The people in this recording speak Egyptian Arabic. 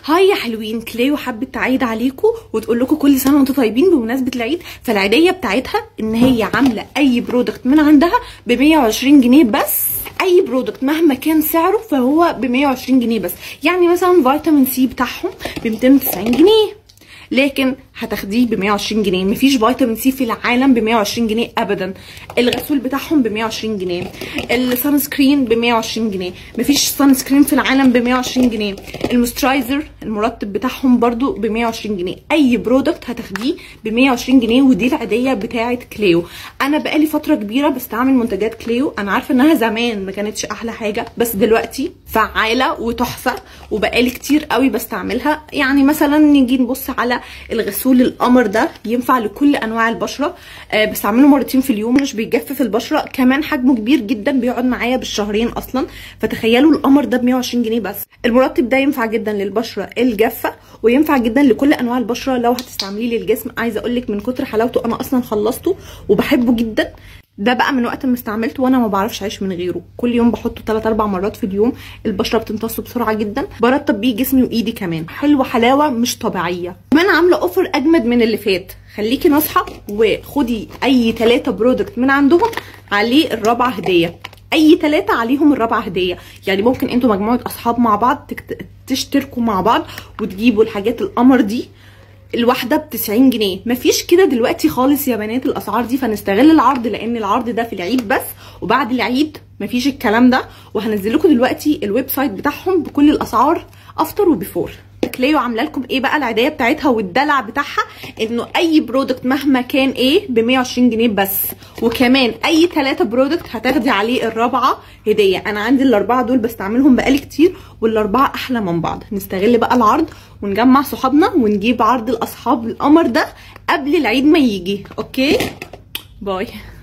هاي يا حلوين كليو حبت تعيد عليكم وتقول لكم كل سنه وانتم طيبين بمناسبه العيد فالعيديه بتاعتها ان هي عامله اي برودكت من عندها ب 120 جنيه بس اي برودكت مهما كان سعره فهو ب 120 جنيه بس يعني مثلا فيتامين سي بتاعهم ب 290 جنيه لكن هتاخديه ب 120 جنيه مفيش فيتامين سي في العالم ب 120 جنيه ابدا الغسول بتاعهم ب 120 جنيه السان سكرين ب 120 جنيه مفيش سان سكرين في العالم ب 120 جنيه المسترايزر المرطب بتاعهم برضو ب 120 جنيه اي برودكت هتاخديه ب 120 جنيه ودي العاديه بتاعه كليو انا بقالي فتره كبيره بستعمل منتجات كليو انا عارفه انها زمان ما كانتش احلى حاجه بس دلوقتي فعاله وتحفه وبقالي كتير قوي بستعملها يعني مثلا نيجي نبص على الغسول القمر ده ينفع لكل انواع البشره أه بستعمله مرتين في اليوم مش بيجفف البشره كمان حجمه كبير جدا بيقعد معايا بالشهرين اصلا فتخيلوا القمر ده ب 120 جنيه بس المرطب ده ينفع جدا للبشره الجافه وينفع جدا لكل انواع البشره لو هتستعمليه للجسم عايزه اقول لك من كتر حلاوته انا اصلا خلصته وبحبه جدا ده بقى من وقت ما استعملته وانا ما بعرفش اعيش من غيره كل يوم بحطه 3 4 مرات في اليوم البشره بتمتص بسرعه جدا برطب بيه جسمي وايدي كمان حلوه حلاوه مش طبيعيه كمان عامله اوفر اجمد من اللي فات خليكي ناصحه وخدي اي 3 برودكت من عندهم عليه الرابعه هديه اي ثلاثة عليهم الرابعة هدية يعني ممكن انتوا مجموعة اصحاب مع بعض تشتركوا مع بعض وتجيبوا الحاجات القمر دي الواحده ب 90 جنيه مفيش كده دلوقتي خالص يا بنات الاسعار دي فنستغل العرض لان العرض ده في العيد بس وبعد العيد مفيش الكلام ده وهنزل لكم دلوقتي الويب سايت بتاعهم بكل الاسعار افتر وبيفور كليو عامله لكم ايه بقى العيديه بتاعتها والدلع بتاعها انه اي برودكت مهما كان ايه ب 120 جنيه بس وكمان اي ثلاثه برودكت هتاخدي عليه الرابعه هديه انا عندي الاربعه دول بستعملهم بقالي كتير والاربعه احلى من بعض نستغل بقى العرض ونجمع صحابنا ونجيب عرض الاصحاب القمر ده قبل العيد ما يجي اوكي باي